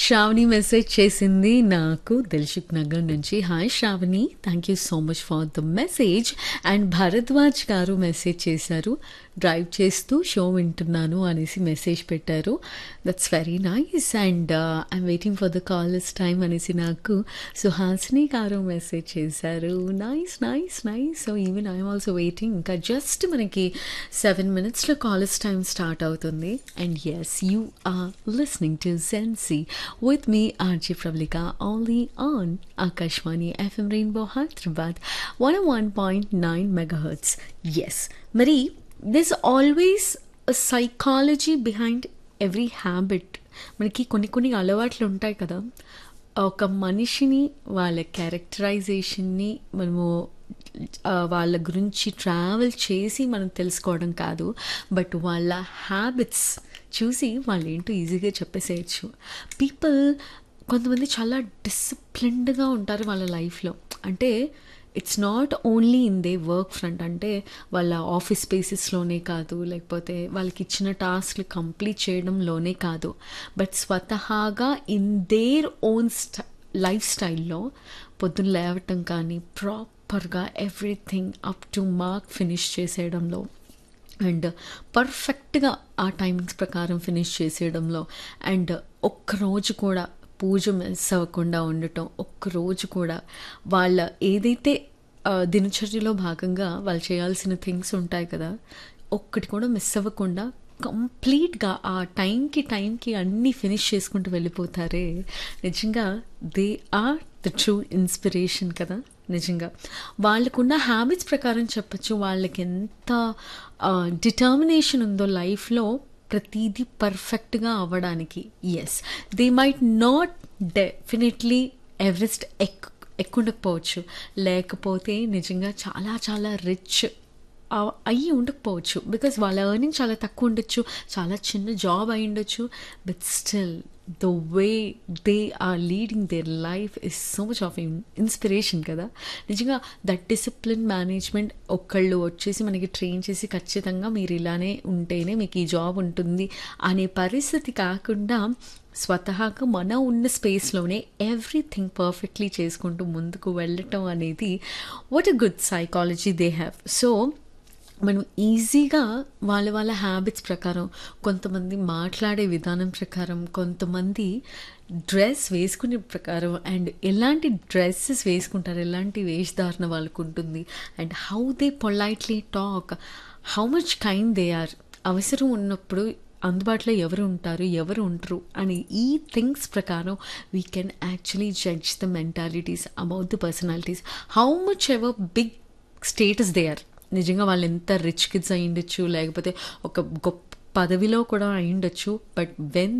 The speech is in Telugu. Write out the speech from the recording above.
శ్రావణి మెసేజ్ చేసింది నాకు దిల్షుక్ నగర్ నుంచి hi Shravani thank you so much for the message and Bharadwaj గారు మెసేజ్ చేశారు డ్రైవ్ చేస్తూ షో వింటున్నాను అనేసి మెసేజ్ పెట్టారు that's very nice and I'm waiting for the callers time అనేసి నాకు సుహాసిని గారు మెసేజ్ చేశారు nice nice nice so even I'm also waiting ఇంకా జస్ట్ మనకి సెవెన్ మినిట్స్లో కాలర్స్ టైం స్టార్ట్ అవుతుంది and yes you are listening to Sensi with me RJ Prablika only on Akashvani FM rainbow Hyderabad one one point nine megahertz yes మరి this always psychology behind every habit మనకి కొన్ని కొన్ని అలవాట్లు ఉంటాయి కదా ఒక మనిషిని వాళ్ళ క్యారెక్టరైజేషన్ని మనము ఆ, వాళ్ళ గురించి ట్రావెల్ చేసి మనం తెలుసుకోవడం కాదు బట్ వాళ్ళ హ్యాబిట్స్ చూసి వాళ్ళు ఏంటో ఈజీగా చెప్పేసేయచ్చు పీపుల్ కొంతమంది చాలా డిసిప్లిన్డ్గా ఉంటారు వాళ్ళ లైఫ్లో అంటే it's not only in they work front అంటే వాళ్ళ ఆఫీస్ స్పేసెస్లోనే కాదు లేకపోతే వాళ్ళకి ఇచ్చిన టాస్క్లు కంప్లీట్ చేయడంలోనే కాదు బట్ స్వతహాగా ఇన్ దేర్ ఓన్ స్ట లైఫ్ స్టైల్లో పొద్దున్న లేవటం కానీ ప్రాపర్గా everything up to mark finish చేసేయడంలో అండ్ పర్ఫెక్ట్గా ఆ టైమింగ్స్ ప్రకారం ఫినిష్ చేసేయడంలో అండ్ ఒక్కరోజు కూడా పూజ మిస్ అవ్వకుండా ఉండటం ఒక్కరోజు కూడా వాళ్ళ ఏదైతే ఆ, దినచర్యలో భాగంగా వాళ్ళు చేయాల్సిన థింగ్స్ ఉంటాయి కదా ఒక్కటి కూడా మిస్ అవ్వకుండా కంప్లీట్గా ఆ టైంకి టైంకి అన్నీ ఫినిష్ చేసుకుంటూ వెళ్ళిపోతారే నిజంగా they are the true inspiration కదా నిజంగా వాళ్ళకున్న హ్యాబిట్స్ ప్రకారం చెప్పచ్చు వాళ్ళకి ఎంత డిటర్మినేషన్ ఉందో లైఫ్లో ప్రతిదీ పర్ఫెక్ట్గా అవ్వడానికి yes they might not definitely Everest ఎక్ ఎక్కుండకపోవచ్చు లేకపోతే నిజంగా చాలా చాలా రిచ్ అయ్యి ఉండకపోవచ్చు బికాస్ వాళ్ళ ఎర్నింగ్ చాలా తక్కువ ఉండొచ్చు చాలా చిన్న జాబ్ అయి ఉండొచ్చు but still the way they are leading their life is so much of inspiration కదా నిజంగా దట్ డిసిప్లిన్ మేనేజ్మెంట్ ఒక్కళ్ళు వచ్చేసి మనకి ట్రైన్ చేసి ఖచ్చితంగా మీరు ఇలానే ఉంటేనే మీకు ఈ జాబ్ ఉంటుంది అనే పరిస్థితి కాకుండా స్వతహాగా మన ఉన్న స్పేస్లోనే ఎవ్రీథింగ్ పర్ఫెక్ట్లీ చేసుకుంటూ ముందుకు వెళ్ళటం అనేది what a good psychology they have so మనం ఈజీగా వాళ్ళ వాళ్ళ హ్యాబిట్స్ ప్రకారం కొంతమంది మాట్లాడే విధానం ప్రకారం కొంతమంది డ్రెస్ వేసుకునే ప్రకారం అండ్ ఎలాంటి డ్రెస్సెస్ వేసుకుంటారు ఎలాంటి వేషధారణ వాళ్ళకు ఉంటుంది and how they politely talk how much kind they are అవసరం ఉన్నప్పుడు అందుబాటులో ఎవరు ఉంటారు ఎవరు ఉండరు అని ఈ థింగ్స్ ప్రకారం we can actually judge the mentalities about the personalities how much ever big status they are నిజంగా వాళ్ళు ఎంత రిచ్ కిడ్స్ అయి ఉండొచ్చు లేకపోతే ఒక గొప్ప పదవిలో కూడా అయి ఉండొచ్చు బట్ వెన్